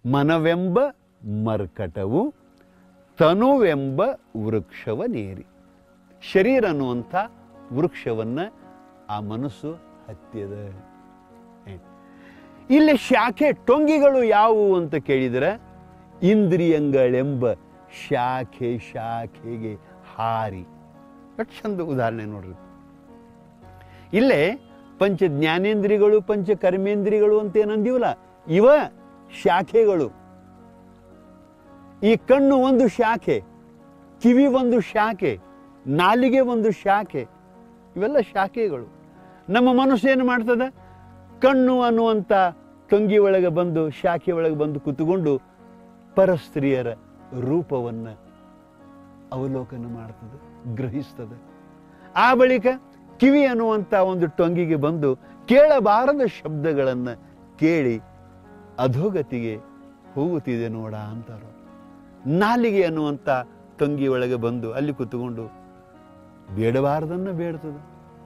ಮನವೆಂಬ ಮರ್ಕಟವು ತನುವೆಂಬ ವೃಕ್ಷವನೇರಿ ಶರೀರ ಅನ್ನುವಂಥ ವೃಕ್ಷವನ್ನು ಆ ಮನಸ್ಸು ಹತ್ತಿದ ಇಲ್ಲಿ ಶಾಖೆ ಟೊಂಗಿಗಳು ಯಾವುವು ಅಂತ ಕೇಳಿದರೆ ಇಂದ್ರಿಯಗಳೆಂಬ ಶಾಖೆ ಶಾಖೆಗೆ ಹಾರಿ ಎಷ್ಟು ಚಂದ ಉದಾಹರಣೆ ನೋಡ್ರಿ ಇಲ್ಲೇ ಪಂಚ ಜ್ಞಾನೇಂದ್ರಿಯಗಳು ಪಂಚ ಕರ್ಮೇಂದ್ರಿಯಗಳು ಅಂತ ಏನಂದೀವಲ್ಲ ಇವ ಶಾಖೆಗಳು ಈ ಕಣ್ಣು ಒಂದು ಶಾಖೆ ಕಿವಿ ಒಂದು ಶಾಖೆ ನಾಲಿಗೆ ಒಂದು ಶಾಖೆ ಇವೆಲ್ಲ ಶಾಖೆಗಳು ನಮ್ಮ ಮನಸ್ಸು ಏನು ಮಾಡ್ತದೆ ಕಣ್ಣು ಅನ್ನುವಂಥ ಟೊಂಗಿ ಒಳಗೆ ಬಂದು ಶಾಖೆ ಒಳಗೆ ಬಂದು ಕೂತುಕೊಂಡು ಪರಸ್ತ್ರೀಯರ ರೂಪವನ್ನು ಅವಲೋಕನ ಮಾಡ್ತದೆ ಗ್ರಹಿಸ್ತದೆ ಆ ಬಳಿಕ ಕಿವಿ ಅನ್ನುವಂಥ ಒಂದು ಟೊಂಗಿಗೆ ಬಂದು ಕೇಳಬಾರದ ಶಬ್ದಗಳನ್ನು ಕೇಳಿ ಅಧೋಗತಿಗೆ ಹೋಗುತ್ತಿದೆ ನೋಡ ಅಂತಾರೋ ನಾಲಿಗೆ ಅನ್ನುವಂಥ ಟೊಂಗಿ ಒಳಗೆ ಬಂದು ಅಲ್ಲಿ ಕೂತ್ಕೊಂಡು ಬೇಡಬಾರದನ್ನ ಬೇಡ್ತದೆ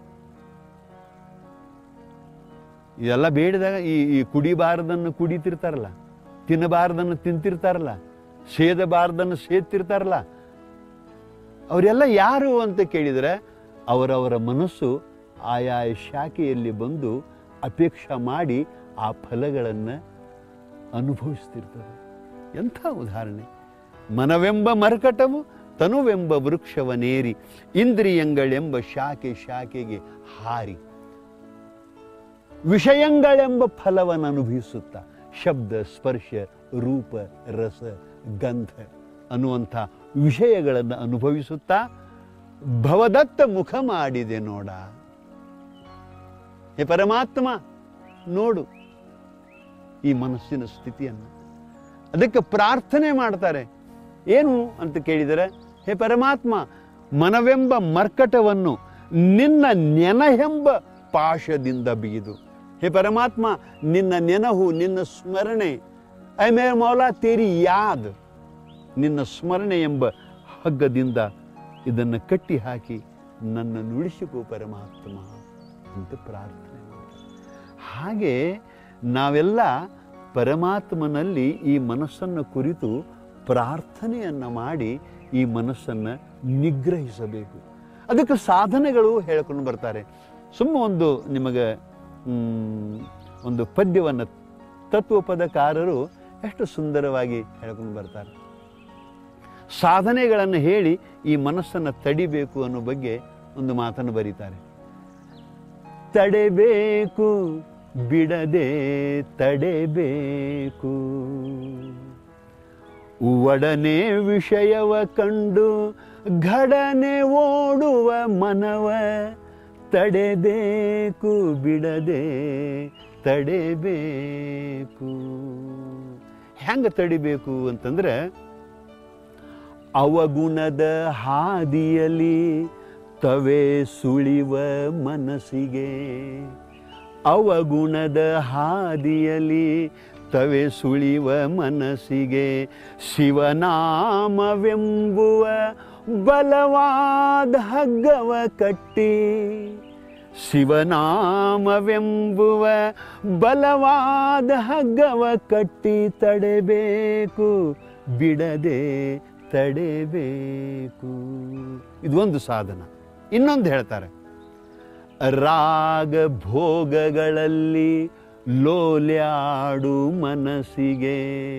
ಇದೆಲ್ಲ ಬೇಡಿದಾಗ ಈ ಈ ಕುಡಿಬಾರದನ್ನು ಕುಡಿತಿರ್ತಾರಲ್ಲ ತಿನ್ನಬಾರದನ್ನು ತಿಂತಿರ್ತಾರಲ್ಲ ಸೇದಬಾರದನ್ನು ಸೇದ್ತಿರ್ತಾರಲ್ಲ ಅವರೆಲ್ಲ ಯಾರು ಅಂತ ಕೇಳಿದರೆ ಅವರವರ ಮನಸ್ಸು ಆಯಾಯ ಶಾಖೆಯಲ್ಲಿ ಬಂದು ಅಪೇಕ್ಷೆ ಮಾಡಿ ಆ ಫಲಗಳನ್ನು ಅನುಭವಿಸ್ತಿರ್ತದೆ ಎಂಥ ಉದಾಹರಣೆ ಮನವೆಂಬ ಮರ್ಕಟವು ತನುವೆಂಬ ವೃಕ್ಷವನೇರಿ ಇಂದ್ರಿಯಗಳೆಂಬ ಶಾಖೆ ಶಾಖೆಗೆ ಹಾರಿ ವಿಷಯಗಳೆಂಬ ಫಲವನ್ನು ಅನುಭವಿಸುತ್ತಾ ಶಬ್ದ ಸ್ಪರ್ಶ ರೂಪ ರಸ ಗಂಧ ಅನ್ನುವಂಥ ವಿಷಯಗಳನ್ನು ಅನುಭವಿಸುತ್ತಾ ಭವದತ್ತ ಮುಖ ಮಾಡಿದೆ ನೋಡ ಹೇ ಪರಮಾತ್ಮ ನೋಡು ಈ ಮನಸ್ಸಿನ ಸ್ಥಿತಿಯನ್ನು ಅದಕ್ಕೆ ಪ್ರಾರ್ಥನೆ ಮಾಡ್ತಾರೆ ಏನು ಅಂತ ಕೇಳಿದರೆ ಹೇ ಪರಮಾತ್ಮ ಮನವೆಂಬ ಮರ್ಕಟವನ್ನು ನಿನ್ನ ನೆನಹೆಂಬ ಪಾಶದಿಂದ ಬಿಗಿದು ಹೇ ಪರಮಾತ್ಮ ನಿನ್ನ ನೆನಹು ನಿನ್ನ ಸ್ಮರಣೆ ಐ ಮೇ ಮೌಲಾ ತೇರಿ ಯಾದ್ ನಿನ್ನ ಸ್ಮರಣೆ ಎಂಬ ಹಗ್ಗದಿಂದ ಇದನ್ನು ಕಟ್ಟಿ ಹಾಕಿ ನನ್ನ ನುಡಿಸಿಕೋ ಪರಮಾತ್ಮ ಅಂತ ಪ್ರಾರ್ಥನೆ ಮಾಡ್ತಾರೆ ಹಾಗೆ ನಾವೆಲ್ಲ ಪರಮಾತ್ಮನಲ್ಲಿ ಈ ಮನಸ್ಸನ್ನು ಕುರಿತು ಪ್ರಾರ್ಥನೆಯನ್ನು ಮಾಡಿ ಈ ಮನಸ್ಸನ್ನು ನಿಗ್ರಹಿಸಬೇಕು ಅದಕ್ಕೆ ಸಾಧನೆಗಳು ಹೇಳ್ಕೊಂಡು ಬರ್ತಾರೆ ಸುಮ್ಮ ಒಂದು ನಿಮಗೆ ಮ್, ಒಂದು ಪದ್ಯವನ್ನು ತತ್ವಪದಕಾರರು ಎಷ್ಟು ಸುಂದರವಾಗಿ ಹೇಳ್ಕೊಂಡು ಬರ್ತಾರೆ ಸಾಧನೆಗಳನ್ನು ಹೇಳಿ ಈ ಮನಸ್ಸನ್ನು ತಡಿಬೇಕು ಅನ್ನೋ ಬಗ್ಗೆ ಒಂದು ಮಾತನ್ನು ಬರೀತಾರೆ ತಡೆಬೇಕು ಬಿಡದೆ ತಡೆಬೇಕು ಒಡನೆ ವಿಷಯವ ಕಂಡು ಘಡನೆ ಓಡುವ ಮನವ ತಡೆಬೇಕು ಬಿಡದೆ ತಡೆಬೇಕು ಹೆಂಗೆ ತಡಿಬೇಕು ಅಂತಂದ್ರೆ ಅವಗುಣದ ಹಾದಿಯಲ್ಲಿ ತವೆ ಸುಳಿವ ಮನಸ್ಸಿಗೆ ಅವಗುಣದ ಹಾದಿಯಲ್ಲಿ ತವೆ ಸುಳಿವ ಮನಸ್ಸಿಗೆ ಶಿವನಾಮವೆಂಬುವ ಬಲವಾದ ಹಗ್ಗವ ಕಟ್ಟಿ ಶಿವನಾಮವೆಂಬುವ ಬಲವಾದ ಹಗ್ಗವ ಕಟ್ಟಿ ತಡೆಬೇಕು ಬಿಡದೆ ತಡೆಬೇಕು ಇದು ಒಂದು ಸಾಧನ ಇನ್ನೊಂದು ಹೇಳ್ತಾರೆ ರಾಗ ಭೋಗಗಳಲ್ಲಿ ಲೋಲ್ಯಾಡು ಮನಸ್ಸಿಗೆ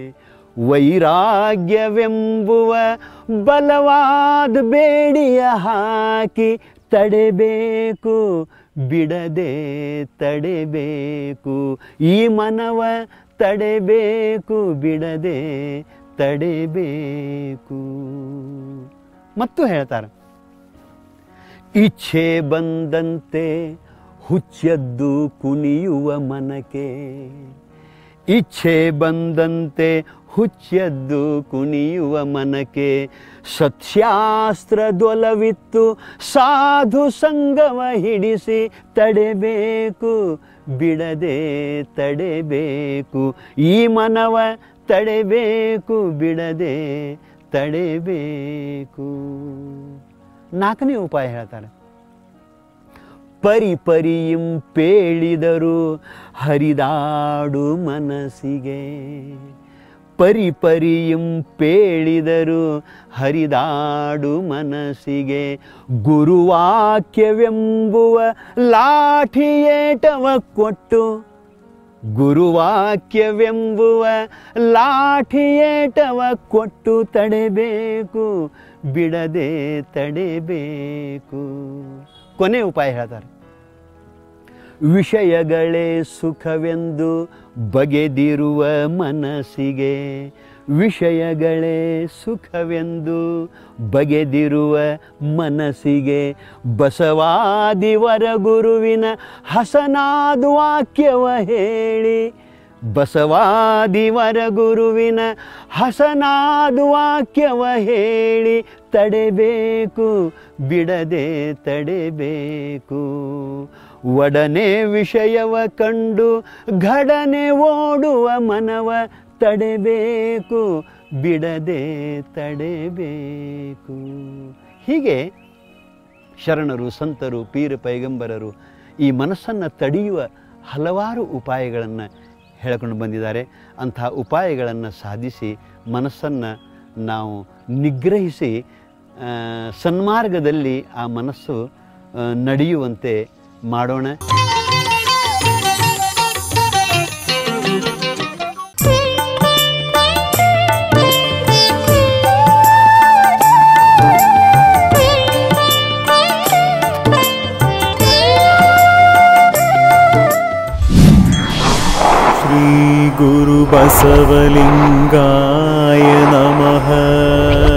ವೈರಾಗ್ಯವೆಂಬುವ ಬಲವಾದ ಬೇಡಿಯ ಹಾಕಿ ತಡೆಬೇಕು ಬಿಡದೆ ತಡೆಬೇಕು ಈ ಮನವ ತಡೆಬೇಕು ಬಿಡದೆ ತಡೆಬೇಕು ಮತ್ತು ಹೇಳ್ತಾರೆ ಇಚ್ಛೆ ಬಂದಂತೆ ಹುಚ್ಚೆದ್ದು ಕುಣಿಯುವ ಮನಕೆ ಇಚ್ಛೆ ಬಂದಂತೆ ಹುಚ್ಚೆದ್ದು ಕುಣಿಯುವ ಮನಕೆ ಸತ್ಯಾಸ್ತ್ರದೊಲವಿತ್ತು ಸಾಧು ಸಂಗಮ ಹಿಡಿಸಿ ತಡೆಬೇಕು ಬಿಡದೆ ತಡೆಬೇಕು ಈ ಮನವ ತಡೆಬೇಕು ಬಿಡದೆ ತಡೆಬೇಕು ನಾಲ್ಕನೇ ಉಪಾಯ ಹೇಳ್ತಾರೆ ಪರಿ ಪರಿಯಿಂ ಪೇಳಿದರು ಹರಿದಾಡು ಮನಸ್ಸಿಗೆ ಪರಿ ಪರಿಯಂ ಪೇಳಿದರು ಹರಿದಾಡು ಮನಸ್ಸಿಗೆ ಗುರುವಾಕ್ಯವೆಂಬುವ ಲಾಠಿಯೇಟವ ಕೊಟ್ಟು ಗುರುವಾಕ್ಯವೆಂಬುವ ಲಾಠಿಯೇಟವ ಕೊಟ್ಟು ತಡೆಬೇಕು ಬಿಡದೆ ತಡೆಬೇಕು ಕೊನೆ ಉಪಾಯ ಹೇಳ್ತಾರೆ ವಿಷಯಗಳೇ ಸುಖವೆಂದು ಬಗೆದಿರುವ ಮನಸ್ಸಿಗೆ ವಿಷಯಗಳೇ ಸುಖವೆಂದು ಬಗೆದಿರುವ ಮನಸ್ಸಿಗೆ ಬಸವಾದಿವರ ಗುರುವಿನ ಹಸನಾದ ವಾಕ್ಯವ ಹೇಳಿ ಬಸವಾದಿವರ ಗುರುವಿನ ಹಸನಾದ ವಾಕ್ಯವ ಹೇಳಿ ತಡೆಬೇಕು ಬಿಡದೆ ತಡೆಬೇಕು ಒಡನೆ ವಿಷಯವ ಕಂಡು ಘಡನೆ ಓಡುವ ಮನವ ತಡೆಬೇಕು ಬಿಡದೆ ತಡೆಬೇಕು ಹೀಗೆ ಶರಣರು ಸಂತರು ಪೀರ ಪೈಗಂಬರರು ಈ ಮನಸ್ಸನ್ನು ತಡೆಯುವ ಹಲವಾರು ಉಪಾಯಗಳನ್ನು ಹೇಳ್ಕೊಂಡು ಬಂದಿದ್ದಾರೆ ಅಂಥ ಉಪಾಯಗಳನ್ನು ಸಾಧಿಸಿ ಮನಸ್ಸನ್ನು ನಾವು ನಿಗ್ರಹಿಸಿ ಆ, ಸನ್ಮಾರ್ಗದಲ್ಲಿ ಆ ಮನಸ್ಸು ಆ, ನಡೆಯುವಂತೆ ಮಾಡೋಣ श्रीगुरुबसवलिङ्गाय नमः